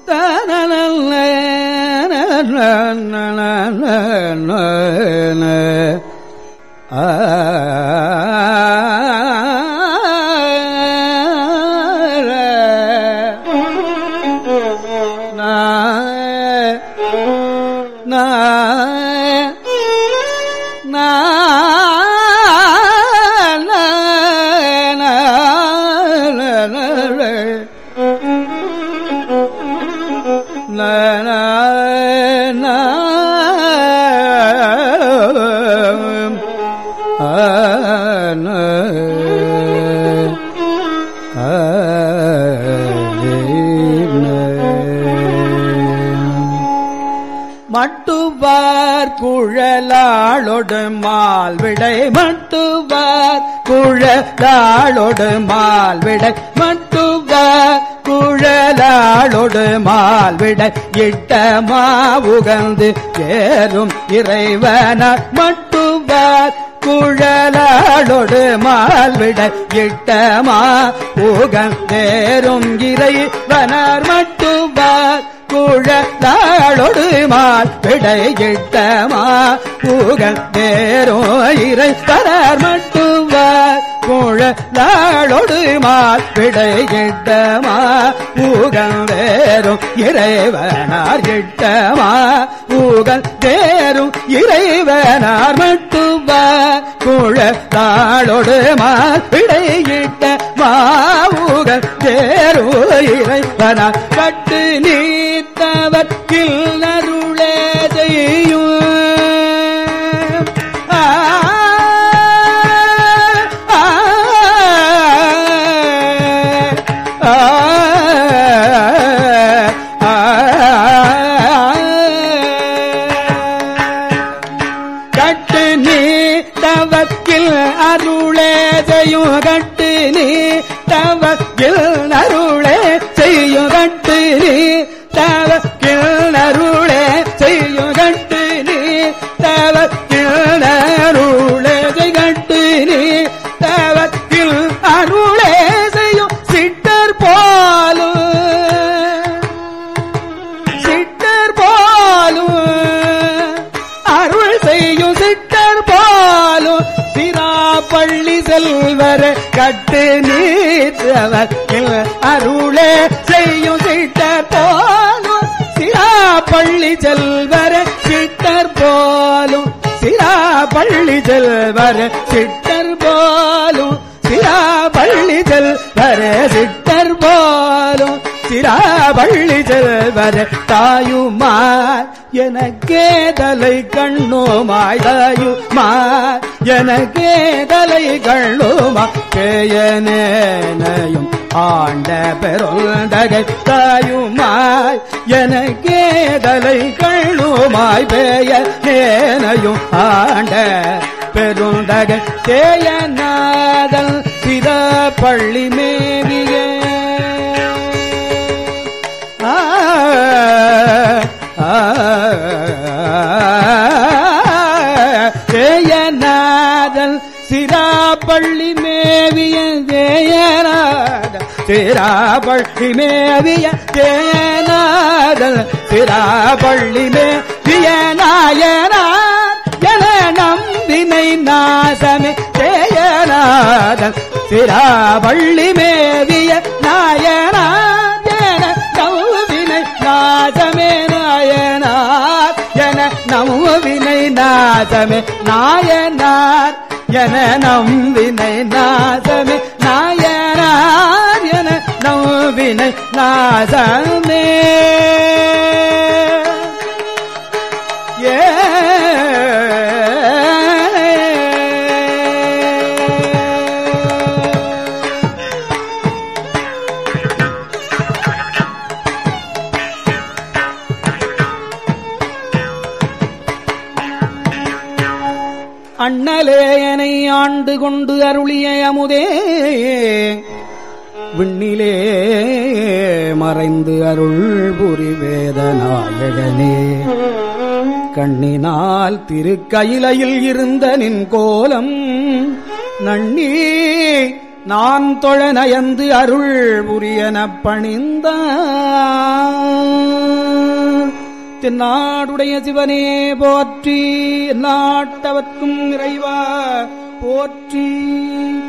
மட்டுவார் குழலாளொடு மால்விடை மட்டுவார் குழலாளொடு மால்விடை மட்டுவார் குழலாளொடு மால்விடை இட்ட மாவுகந்து ஏறும் இறைவனார் மட்டுவார் குழலாளொடு மால்விடை இட்டமா உகந்தேரும் இறைவனார் மட்டுவார் குழலாளொடு மால் விடையிட்டமா புகழ் தேரோ இறை தரார் மட்டுவார் குழலாளொடு மால் விடையிட்டமா புகழ் தேரும் இறைவனார் இட்டமா புகழ் தேரும் இறைவனார் மட்டுவார் குழலாளொடு மால் விடையிட்ட மாவுகள் தேரோ இறைவனார் கட்டு நீ தவர் கில்லருளே செய்யும் ஆ, ஆ, ஆ, கட்டு நீ தவக்கில் அருளே செய்யும் கட்டு நீ தவக்கில் அருளே செய்யும் கட்டு நீ தவக்கில் அருளே செய்யும் கட்டு நீ தவக்கில் அருளே செய்கட்டு நீ தவக்கில் அருளே செய்யும் சிட்டர் போலும் சிட்டர் போலும் அருள் செய்யும் சிட்டர் போலும் சிராப்பள்ளி செல்வர் கட்டு நீற்றவர் அருளே செய்யும் சிட்டர் போலும் சிராப்பள்ளி செல்வர் சிட்டர் போலும் சிராப்பள்ளி செல்வர் சிட்டர் போலும் சிராபள்ளி செல்வர் சிட்டர் போலும் சிராபள்ளி செல்வர் தாயுமார் எனக்கே தலை கண்ணுமாய் தாயுமார் எனக்கே தலை கண்ணுமாய் பேயனேனையும் ஆண்ட பெருந்தகை தாயுமாய் எனக்கே தலை கண்ணுமாய் பேயனேனையும் ஆண்ட பெருந்தக தேயநாதல் சித பள்ளி மேவிய ஆ, ஆ, தேயநாதல் சிராப்பள்ளி மேவிய தேயநாதல் சிராப்பள்ளி மேவிய தேயநாதல் சிராப்பள்ளி மேவிய நாயனார் என நம்பினை நாசமே தேயநாதன் சிராவள்ளி மேவிய நாயனார் என நம்பினை நாசமே நாயனார் என நம்பினை நாசமே நாயனார் என நம்பினை நாசமே நாயனார் என நம்பினை நாசமே அண்ணலேயனை ஆண்டு கொண்டு அருளிய அமுதே விண்ணிலே மறைந்து அருள் புரி வேதநாயகனே கண்ணினால் திருக்கயிலையில் இருந்த நின் கோலம் நன்னி நான் தொழ நயந்து அருள் புரியன பணிந்த தென்னாடுடைய சிவனே போற்றி நாட்டவர்க்கும் இறைவா போற்றி